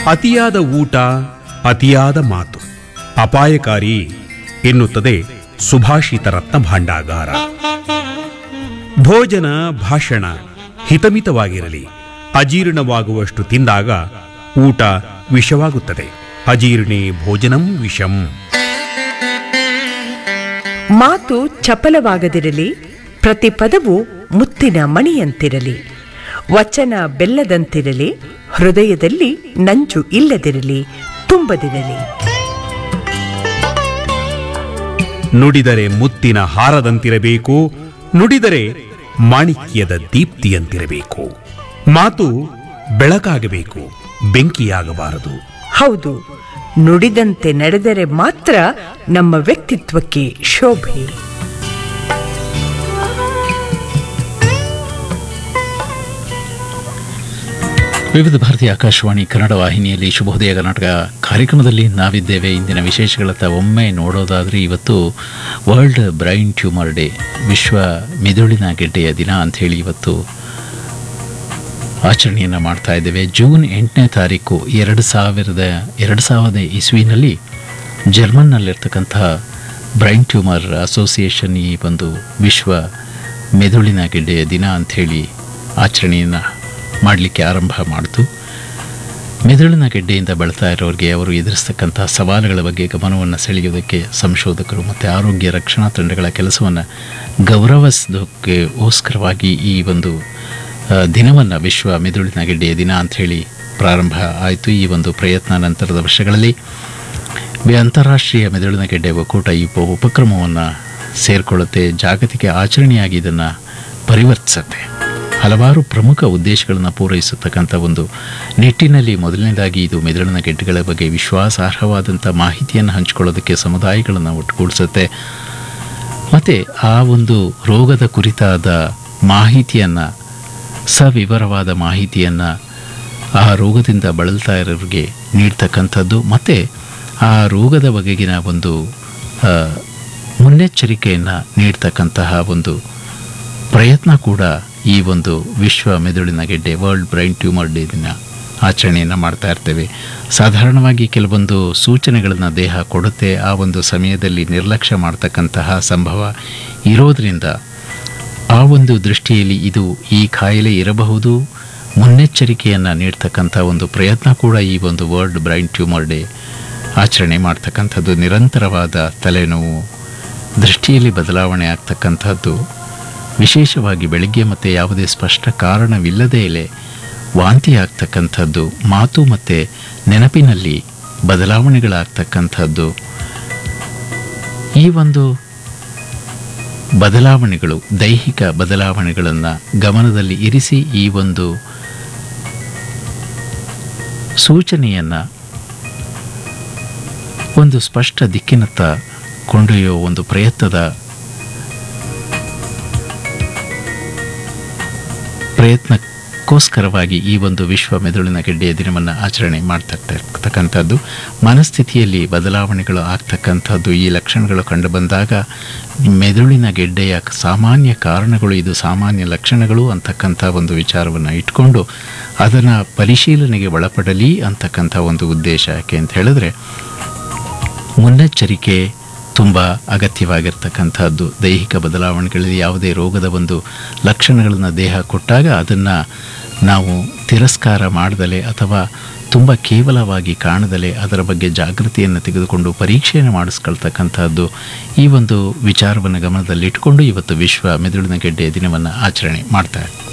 ಅತಿಯಾದ ಊಟ ಅತಿಯಾದ ಮಾತು ಅಪಾಯಕಾರಿ ಎನ್ನುತ್ತದೆ ಸುಭಾಷಿತ ರತ್ನ ಭಾಂಡಾಗಾರ ಭೋಜನ ಭಾಷಣ ಹಿತಮಿತವಾಗಿರಲಿ ಅಜೀರ್ಣವಾಗುವಷ್ಟು ತಿಂದಾಗ ಊಟ ವಿಷವಾಗುತ್ತದೆ ಅಜೀರ್ಣೆ ಭೋಜನಂ ವಿಷಂ ಮಾತು ಚಪಲವಾಗದಿರಲಿ ಪ್ರತಿ ಪದವು ಮುತ್ತಿನ ಮಣಿಯಂತಿರಲಿ ವಚನ ಬೆಲ್ಲದಂತಿರಲಿ ಹೃದಯದಲ್ಲಿ ನಂಜು ಇಲ್ಲದಿರಲಿ ತುಂಬದಿರಲಿ ನುಡಿದರೆ ಮುತ್ತಿನ ಹಾರದಂತಿರಬೇಕು ನುಡಿದರೆ ಮಾಣಿಕ್ಯದ ದೀಪ್ತಿಯಂತಿರಬೇಕು ಮಾತು ಬೆಳಕಾಗಬೇಕು ಬೆಂಕಿಯಾಗಬಾರದು ಹೌದು ನುಡಿದಂತೆ ನಡೆದರೆ ಮಾತ್ರ ನಮ್ಮ ವ್ಯಕ್ತಿತ್ವಕ್ಕೆ ಶೋಭೆ ವಿವಿಧ ಭಾರತೀಯ ಆಕಾಶವಾಣಿ ಕನ್ನಡ ವಾಹಿನಿಯಲ್ಲಿ ಶುಭೋದಯ ಕರ್ನಾಟಕ ಕಾರ್ಯಕ್ರಮದಲ್ಲಿ ನಾವಿದ್ದೇವೆ ಇಂದಿನ ವಿಶೇಷಗಳತ್ತ ಒಮ್ಮೆ ನೋಡೋದಾದರೆ ಇವತ್ತು ವರ್ಲ್ಡ್ ಬ್ರೈನ್ ಟ್ಯೂಮರ್ ಡೇ ವಿಶ್ವ ಮೆದುಳಿನ ಗೆಡ್ಡೆಯ ದಿನ ಅಂಥೇಳಿ ಇವತ್ತು ಆಚರಣೆಯನ್ನು ಮಾಡ್ತಾ ಇದ್ದೇವೆ ಜೂನ್ ಎಂಟನೇ ತಾರೀಕು ಎರಡು ಸಾವಿರದ ಎರಡು ಸಾವಿರದ ಇಸ್ವಿನಲ್ಲಿ ಜರ್ಮನ್ನಲ್ಲಿರ್ತಕ್ಕಂಥ ಬ್ರೈನ್ ಟ್ಯೂಮರ್ ಅಸೋಸಿಯೇಷನ್ ಈ ಒಂದು ವಿಶ್ವ ಮೆದುಳಿನ ಗೆಡ್ಡೆಯ ದಿನ ಅಂಥೇಳಿ ಆಚರಣೆಯನ್ನು ಮಾಡಲಿಕ್ಕೆ ಆರಂಭ ಮಾಡಿತು ಮೆದುಳಿನ ಗೆಡ್ಡೆಯಿಂದ ಬಳಲ್ತಾ ಇರೋರಿಗೆ ಅವರು ಎದುರಿಸ್ತಕ್ಕಂಥ ಸವಾಲುಗಳ ಬಗ್ಗೆ ಗಮನವನ್ನು ಸೆಳೆಯೋದಕ್ಕೆ ಸಂಶೋಧಕರು ಮತ್ತು ಆರೋಗ್ಯ ರಕ್ಷಣಾ ತಂಡಗಳ ಕೆಲಸವನ್ನು ಗೌರವಿಸೋದಕ್ಕೆ ಓಸ್ಕರವಾಗಿ ಈ ಒಂದು ದಿನವನ್ನು ವಿಶ್ವ ಮೆದುಳಿನ ಗೆಡ್ಡೆಯ ದಿನ ಅಂಥೇಳಿ ಪ್ರಾರಂಭ ಆಯಿತು ಈ ಒಂದು ಪ್ರಯತ್ನ ನಂತರದ ವರ್ಷಗಳಲ್ಲಿ ವಿ- ಅಂತಾರಾಷ್ಟ್ರೀಯ ಮೆದುಳಿನ ಗೆಡ್ಡೆ ಒಕ್ಕೂಟ ಈ ಉಪ ಉಪಕ್ರಮವನ್ನು ಸೇರಿಕೊಳ್ಳುತ್ತೆ ಜಾಗತಿಕ ಆಚರಣೆಯಾಗಿ ಇದನ್ನು ಪರಿವರ್ತಿಸುತ್ತೆ ಹಲವಾರು ಪ್ರಮುಖ ಉದ್ದೇಶಗಳನ್ನು ಪೂರೈಸತಕ್ಕಂಥ ಒಂದು ನಿಟ್ಟಿನಲ್ಲಿ ಮೊದಲನೇದಾಗಿ ಇದು ಮೆದುಳಿನ ಗೆಡ್ಡೆಗಳ ಬಗ್ಗೆ ವಿಶ್ವಾಸಾರ್ಹವಾದಂಥ ಮಾಹಿತಿಯನ್ನು ಹಂಚಿಕೊಳ್ಳೋದಕ್ಕೆ ಸಮುದಾಯಗಳನ್ನು ಒಟ್ಟುಗೂಡಿಸುತ್ತೆ ಮತ್ತು ಆ ಒಂದು ರೋಗದ ಕುರಿತಾದ ಮಾಹಿತಿಯನ್ನು ಸವಿವರವಾದ ಮಾಹಿತಿಯನ್ನು ಆ ರೋಗದಿಂದ ಬಳಲ್ತಾ ಇರೋರಿಗೆ ನೀಡ್ತಕ್ಕಂಥದ್ದು ಮತ್ತು ಆ ರೋಗದ ಬಗೆಗಿನ ಒಂದು ಆ, ಮುನ್ನೆಚ್ಚರಿಕೆಯನ್ನು ನೀಡ್ತಕ್ಕಂತಹ ಒಂದು ಪ್ರಯತ್ನ ಕೂಡ ಈ ಒಂದು ವಿಶ್ವ ಮೆದುಳಿನ ಗೆಡ್ಡೆ ವರ್ಲ್ಡ್ ಬ್ರೈನ್ ಟ್ಯೂಮರ್ ಡೇ ದಿನ ಆಚರಣೆಯನ್ನು ಮಾಡ್ತಾ ಇರ್ತೇವೆ ಸಾಧಾರಣವಾಗಿ ಕೆಲವೊಂದು ಸೂಚನೆಗಳನ್ನು ದೇಹ ಕೊಡುತ್ತೆ ಆ ಒಂದು ಸಮಯದಲ್ಲಿ ನಿರ್ಲಕ್ಷ್ಯ ಮಾಡ್ತಕ್ಕಂತಹ ಸಂಭವ ಇರೋದರಿಂದ ಆ ಒಂದು ದೃಷ್ಟಿಯಲ್ಲಿ ಇದು ಈ ಕಾಯಿಲೆ ಇರಬಹುದು ಮುನ್ನೆಚ್ಚರಿಕೆಯನ್ನು ನೀಡ್ತಕ್ಕಂಥ ಒಂದು ಪ್ರಯತ್ನ ಕೂಡ ಈ ಒಂದು ವರ್ಲ್ಡ್ ಬ್ರೈನ್ ಟ್ಯೂಮರ್ ಡೇ ಆಚರಣೆ ಮಾಡ್ತಕ್ಕಂಥದ್ದು ನಿರಂತರವಾದ ತಲೆನೋವು ದೃಷ್ಟಿಯಲ್ಲಿ ಬದಲಾವಣೆ ಆಗ್ತಕ್ಕಂಥದ್ದು ವಿಶೇಷವಾಗಿ ಬೆಳಗ್ಗೆ ಮತ್ತು ಯಾವುದೇ ಸ್ಪಷ್ಟ ಕಾರಣವಿಲ್ಲದೇ ಇಲೆ ವಾಂತಿ ಆಗ್ತಕ್ಕಂಥದ್ದು ಮಾತು ಮತ್ತು ನೆನಪಿನಲ್ಲಿ ಬದಲಾವಣೆಗಳಾಗ್ತಕ್ಕಂಥದ್ದು ಈ ಒಂದು ಬದಲಾವಣೆಗಳು ದೈಹಿಕ ಬದಲಾವಣೆಗಳನ್ನು ಗಮನದಲ್ಲಿ ಇರಿಸಿ ಈ ಒಂದು ಸೂಚನೆಯನ್ನು ಒಂದು ಸ್ಪಷ್ಟ ದಿಕ್ಕಿನತ್ತ ಕೊಂಡೊಯ್ಯುವ ಒಂದು ಪ್ರಯತ್ನದ ಪ್ರಯತ್ನಕ್ಕೋಸ್ಕರವಾಗಿ ಈ ಒಂದು ವಿಶ್ವ ಮೆದುಳಿನ ಗೆಡ್ಡೆಯ ದಿನವನ್ನು ಆಚರಣೆ ಮಾಡ್ತಾ ಇರ್ತಕ್ಕಂಥದ್ದು ಮನಸ್ಥಿತಿಯಲ್ಲಿ ಬದಲಾವಣೆಗಳು ಆಗ್ತಕ್ಕಂಥದ್ದು ಈ ಲಕ್ಷಣಗಳು ಕಂಡುಬಂದಾಗ ಮೆದುಳಿನ ಗೆಡ್ಡೆಯ ಸಾಮಾನ್ಯ ಕಾರಣಗಳು ಇದು ಸಾಮಾನ್ಯ ಲಕ್ಷಣಗಳು ಅಂತಕ್ಕಂಥ ಒಂದು ವಿಚಾರವನ್ನು ಇಟ್ಕೊಂಡು ಅದನ್ನು ಪರಿಶೀಲನೆಗೆ ಒಳಪಡಲಿ ಅಂತಕ್ಕಂಥ ಒಂದು ಉದ್ದೇಶ ಯಾಕೆ ಅಂತ ಹೇಳಿದ್ರೆ ಮುನ್ನೆಚ್ಚರಿಕೆ ತುಂಬ ಅಗತ್ಯವಾಗಿರ್ತಕ್ಕಂಥದ್ದು ದೈಹಿಕ ಬದಲಾವಣೆಗಳಲ್ಲಿ ಯಾವುದೇ ರೋಗದ ಒಂದು ಲಕ್ಷಣಗಳನ್ನು ದೇಹ ಕೊಟ್ಟಾಗ ಅದನ್ನು ನಾವು ತಿರಸ್ಕಾರ ಮಾಡದಲೆ ಅಥವಾ ತುಂಬ ಕೇವಲವಾಗಿ ಕಾಣದಲೆ ಅದರ ಬಗ್ಗೆ ಜಾಗೃತಿಯನ್ನು ತೆಗೆದುಕೊಂಡು ಪರೀಕ್ಷೆಯನ್ನು ಮಾಡಿಸ್ಕೊಳ್ತಕ್ಕಂಥದ್ದು ಈ ಒಂದು ವಿಚಾರವನ್ನು ಗಮನದಲ್ಲಿಟ್ಟುಕೊಂಡು ಇವತ್ತು ವಿಶ್ವ ಮೆದುಳಿನ ಗೆಡ್ಡೆಯ ದಿನವನ್ನು ಆಚರಣೆ ಮಾಡ್ತಾರೆ